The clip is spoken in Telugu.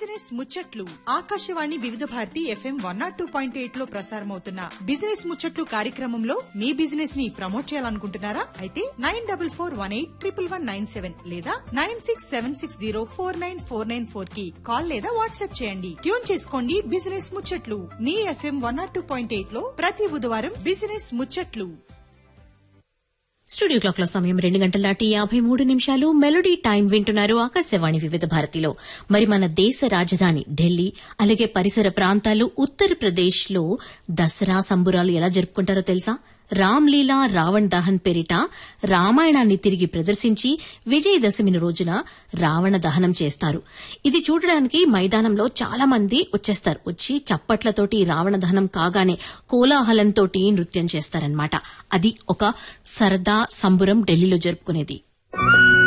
బిజినెస్ ముచ్చట్లు Akashvani Vividh Bharati FM one not two point eight లో ప్రసారమవుతున్న బిజినెస్ ముచ్చట్లు కార్యక్రమంలో మీ బిజినెస్ ని ప్రమోట్ చేయాలనుకుంటున్నారా అయితే nine double four one eight triple one nine seven లేదా nine six seven six zero four nine four nine four కి కాల్ లేదా వాట్సాప్ చేయండి ట్యూన్ చేసుకోండి బిజినెస్ ముచ్చట్లు మీ FM one not two point eight లో ప్రతి బుధవారం బిజినెస్ ముచ్చట్లు స్టూడియో క్లాక్ లో సమయం రెండు గంటల దాటి యాభై మూడు నిమిషాలు మెలోడీ టైం వింటున్నారు ఆకాశవాణి వివిధ భారతిలో మరి మన దేశ రాజధాని ఢిల్లీ అలాగే పరిసర ప్రాంతాలు ఉత్తరప్రదేశ్ లో దసరా సంబురాలు ఎలా జరుపుకుంటారో తెలుసా రామ్లీలా రావణ్ దహన్ పేరిట రామాయణాన్ని తిరిగి ప్రదర్శించి విజయదశమి రోజున రావణ దహనం చేస్తారు ఇది చూడడానికి మైదానంలో చాలా మంది వచ్చేస్తారు వచ్చి చప్పట్లతోటి రావణ దహనం కాగానే కోలాహలంతో నృత్యం చేస్తారన్నమాట అది ఒక సరదా సంబురం ఢిల్లీలో జరుపుకునేది